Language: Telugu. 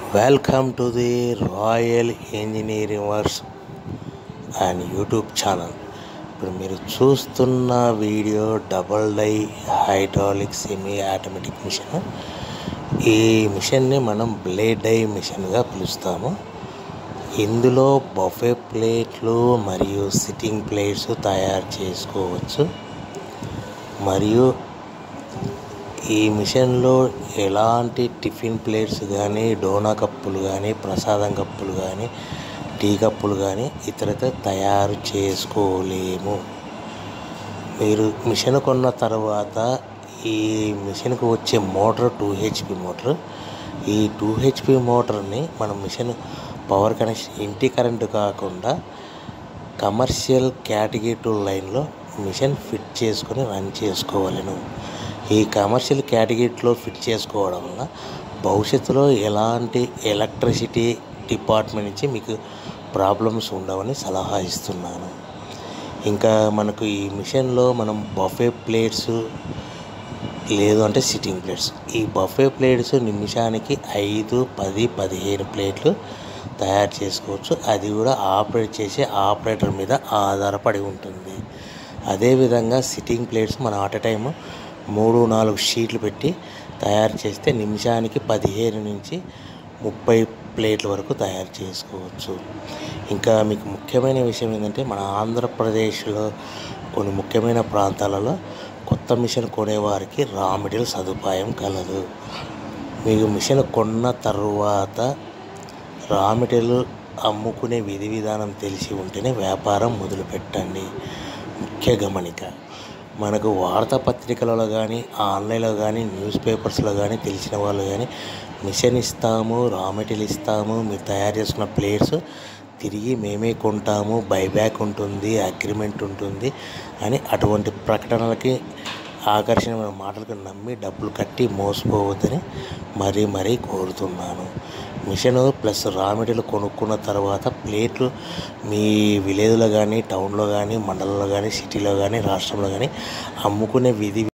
welcome to the royal engineering works and YouTube channel ఇప్పుడు మీరు చూస్తున్న video double die hydraulic semi automatic machine ఈ మిషన్ని మనం బ్లేడ్ డై మిషన్గా పిలుస్తాము ఇందులో బఫే ప్లేట్లు మరియు సిట్టింగ్ ప్లేట్స్ తయారు చేసుకోవచ్చు మరియు ఈ మిషన్లో ఎలాంటి టిఫిన్ ప్లేట్స్ కానీ డోనా కప్పులు కానీ ప్రసాదం కప్పులు కానీ టీ కప్పులు కానీ ఇతరత తయారు చేసుకోలేము మీరు మిషన్ కొన్న తర్వాత ఈ మిషన్కి వచ్చే మోటార్ టూ హెచ్పి మోటార్ ఈ టూ హెచ్పి మోటార్ని మనం మిషన్ పవర్ కనెక్షన్ ఇంటి కరెంటు కాకుండా కమర్షియల్ కేటగిరీ టూ లైన్లో మిషన్ ఫిట్ చేసుకొని రన్ చేసుకోవాలను ఈ కమర్షియల్ కేటగిరీలో ఫిట్ చేసుకోవడం వల్ల భవిష్యత్తులో ఎలాంటి ఎలక్ట్రిసిటీ డిపార్ట్మెంట్ నుంచి మీకు ప్రాబ్లమ్స్ ఉండవని సలహా ఇస్తున్నాను ఇంకా మనకు ఈ మిషన్లో మనం బఫే ప్లేట్స్ లేదు అంటే సిట్టింగ్ ప్లేట్స్ ఈ బఫే ప్లేట్స్ నిమిషానికి ఐదు పది పదిహేను ప్లేట్లు తయారు చేసుకోవచ్చు అది కూడా ఆపరేట్ చేసే ఆపరేటర్ మీద ఆధారపడి ఉంటుంది అదేవిధంగా సిట్టింగ్ ప్లేట్స్ మన ఆట టైం మూడు నాలుగు షీట్లు పెట్టి తయారు చేస్తే నిమిషానికి పదిహేను నుంచి ముప్పై ప్లేట్ల వరకు తయారు చేసుకోవచ్చు ఇంకా మీకు ముఖ్యమైన విషయం ఏంటంటే మన ఆంధ్రప్రదేశ్లో కొన్ని ముఖ్యమైన ప్రాంతాలలో కొత్త మిషన్ కొనేవారికి రా మెటీరియల్ సదుపాయం కలదు మీకు మిషన్ కొన్న తర్వాత రా మెటీరియల్ అమ్ముకునే విధి విధానం తెలిసి ఉంటేనే వ్యాపారం మొదలుపెట్టండి ముఖ్య గమనిక మనకు వార్తాపత్రికలలో కానీ ఆన్లైన్లో కానీ న్యూస్ పేపర్స్లో కానీ తెలిసిన వాళ్ళు కానీ మిషన్ ఇస్తాము రా మెటీరియల్ ఇస్తాము మీరు తయారు చేసుకున్న ప్లేట్స్ తిరిగి మేమే కొంటాము బైబ్యాక్ ఉంటుంది అగ్రిమెంట్ ఉంటుంది అని అటువంటి ప్రకటనలకి ఆకర్షణమైన మాటలకు నమ్మి డబ్బులు కట్టి మోసపోవద్దని మరీ మరీ కోరుతున్నాను మిషన్ ప్లస్ రా మెటీరియల్ కొనుక్కున్న తర్వాత ప్లేట్లు మీ విలేజ్లో కానీ టౌన్లో కానీ మండలంలో కానీ సిటీలో కానీ రాష్ట్రంలో కానీ అమ్ముకునే విధి